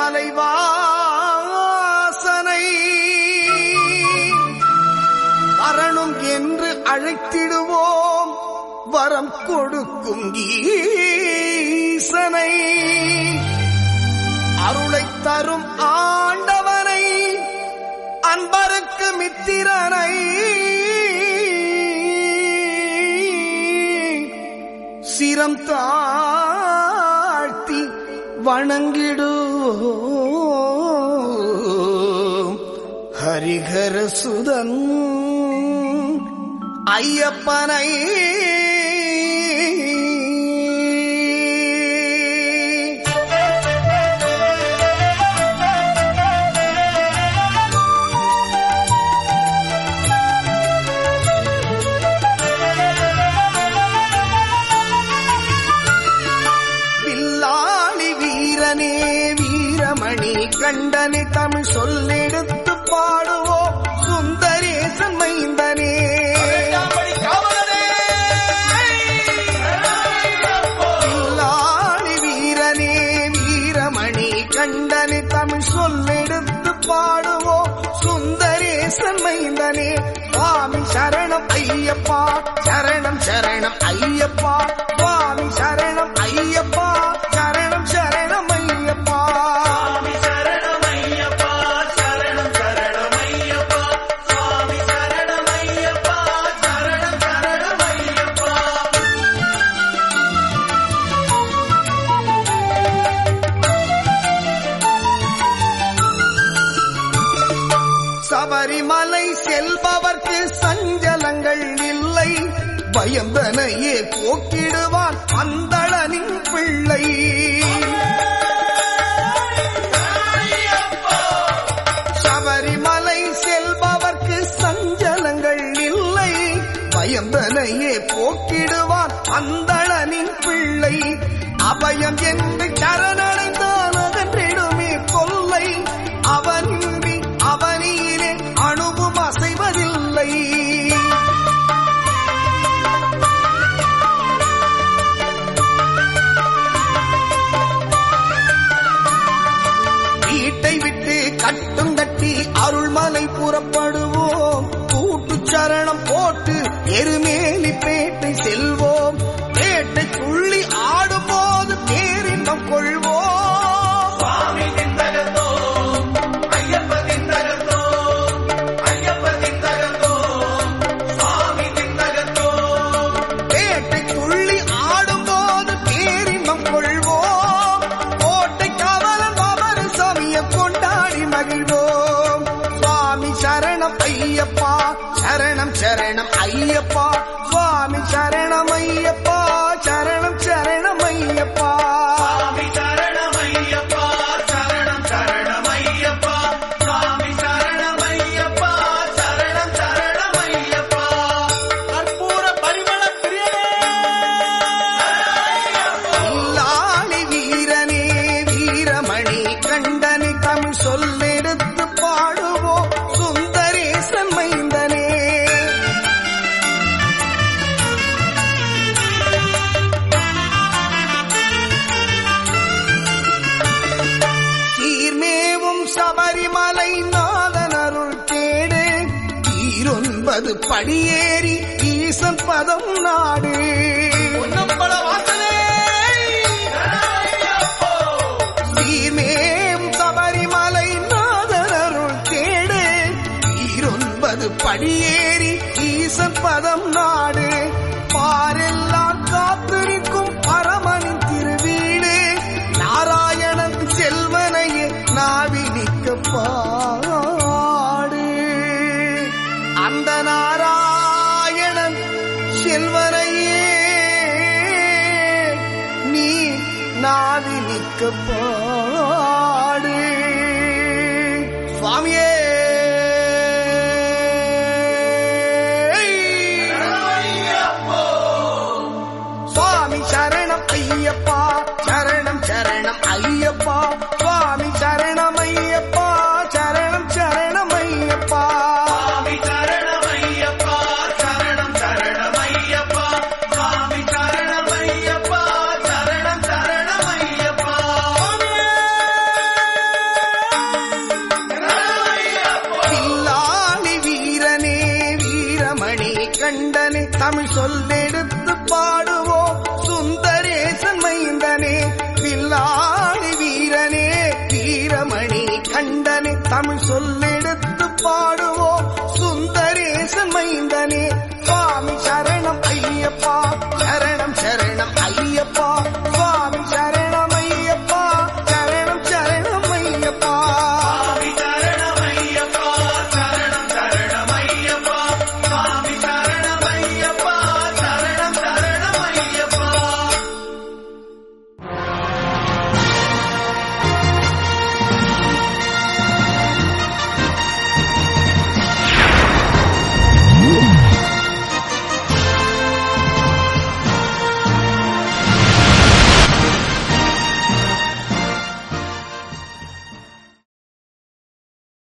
மலைவாசனை வரணும் என்று அழைத்திடுவோம் வரம் கொடுக்கும் ஈசனை அருளை தரும் ஆண்டவனை அன்பருக்கு மித்திரனை சிரம் தாழ்த்தி வணங்கிடுவோம் ஹரிஹர சுதன் ஐயப்பனை வில்லாளி வீரனே வீரமணி கண்டனே தமிழ் சொல்லெடுத்து பாடுவோம் சுந்தரேசன் மைந்தனே வில்லாளி வீரனே வீரமணி கண்டனே தமிழ் சொல்லெடுத்து பாடுவோம் சுந்தரேசன் மைந்தனே சுவாமி சரணம் ஐயப்பா சரணம் சரணம் ஐயப்பா சுவாமி சரணம் ஐயப்பா சரணம் சரணம் ஐயப்பா சபரிமலை செல்பவர்க்கு சஞ்சலங்கள் இல்லை பயந்தனையே போக்கிடுவான் அந்தளனின் பிள்ளை சபரிமலை செல்பவர்க்கு சஞ்சலங்கள் இல்லை பயந்தனையே போக்கிடுவான் அந்தளனின் பிள்ளை அபயம் என்று சரணடைந்தான் அகன்றிடுமே கொல்லை அவனின்றி அவனியிலே அணுவும் அசைவதில்லை வீட்டை விட்டு கட்டும் கட்டி அருள்மலை புறப்படுவோம் கூட்டு சரணம் போட்டு எருமேலி பேட்டை செல்வோம் பேட்டை துள்ளி ஆடும்போது பேரின்பம் கொள்வோம் பேட்டை துள்ளி ஆடும்போது பேரின்பம் கொள்வோம் கோட்டை காவலன் பாபர் சாமியை கொண்டாடி மகிழ்வோம் சுவாமி சரணம் ஐயப்பா சரணம் சரணம் ஐயப்பா சுவாமி சரணம் ஐயப்பா சரணம் சரணம் ஐயப்பா இல்லாளி வீரனே வீரமணி கண்டனி தமிழ் சொல்லெடுத்து பாடுவோம் சுந்தரேசன் மைந்தனே சீர்மேவும் சபரிமலை நாதன் அருள் கேடு ஈரொன்பது படியேறி ஈசன் பதம் நாடு சீர்மேவும் சபரிமலை நாதன் அருள் கேடு ஈரொன்பது படியேறி ஈசன் பதம் நாடு பாரெல்லாம் காத்திருக்கும் பரமனின் திருவீடு நாராயணன் செல்வனையே நாவினிக்க பாடு அந்த நாராயணன் செல்வனையே நீ நாவினிக்க பாடு சுவாமியே சுவாமி சரணம் ஐயப்பா சரணம் சரணம் ஐயப்பா சுவாமி சரணம் ஐயப்பா சரணம் சரணம் ஐயப்பா வீரமணி கண்டனே தமிழ் சொல்லெடுத்து பாடுவோம் சுந்தரேசன் மைந்தனே பில்லாடி வீரனே வீரமணி கண்டனே தமிழ் சொல்லெடுத்து பாடுவோம் சுந்தரேசன் மைந்தனே